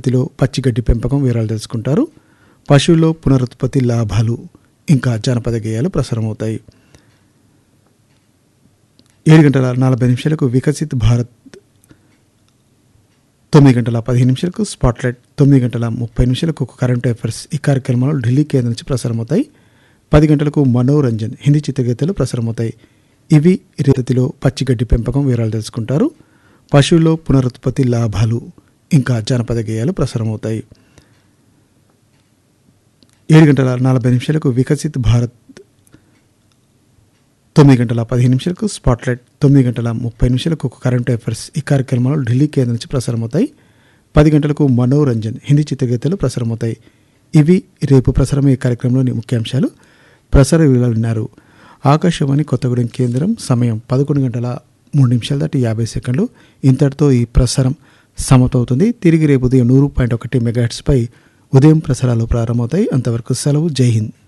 రీతిలో పచ్చిగడ్డి పెంపకం వివరాలు తెలుసుకుంటారు పశువుల్లో పునరుత్పత్తి లాభాలు ఇంకా జానపద గేయాలు ప్రసారమవుతాయి ఏడు గంటల నలభై నిమిషాలకు వికసిత్ భారత్ తొమ్మిది గంటల పదిహేను నిమిషాలకు స్పాట్లైట్ తొమ్మిది గంటల ముప్పై నిమిషాలకు ఒక కరెంట్ అఫైర్స్ ఈ కార్యక్రమాలు ఢిల్లీ కేంద్రం నుంచి ప్రసారమవుతాయి పది గంటలకు మనోరంజన్ హిందీ చిత్రగీతాలు ప్రసారమవుతాయి ఇవి రీతిలో పచ్చిగడ్డి పెంపకం వివరాలు తెలుసుకుంటారు పశువుల్లో పునరుత్పత్తి లాభాలు ఇంకా జానపద గేయాలు ప్రసారమవుతాయి ఏడు గంటల నలభై నిమిషాలకు వికసిత్ భారత్ తొమ్మిది గంటల పదిహేను నిమిషాలకు స్పాట్లైట్ తొమ్మిది గంటల ముప్పై నిమిషాలకు ఒక కరెంట్ అఫైర్స్ ఈ కార్యక్రమాలు ఢిల్లీ కేంద్రం నుంచి ప్రసారమవుతాయి పది గంటలకు మనోరంజన్ హిందీ చిత్రగీతాలు ప్రసారమవుతాయి ఇవి రేపు ప్రసారమయ్యే కార్యక్రమంలోని ముఖ్యాంశాలు ప్రసార వివరాలు విన్నారు ఆకాశవాణి కొత్తగూడెం కేంద్రం సమయం పదకొండు గంటల మూడు నిమిషాల దాటి యాభై సెకండ్లు ఇంతటితో ఈ ప్రసారం సమతవుతుంది తిరిగి రేపు ఉదయం నూరు పాయింట్ ఒకటి మెగాహెట్స్పై ఉదయం ప్రసారాలు ప్రారంభమవుతాయి అంతవరకు సెలవు జై హింద్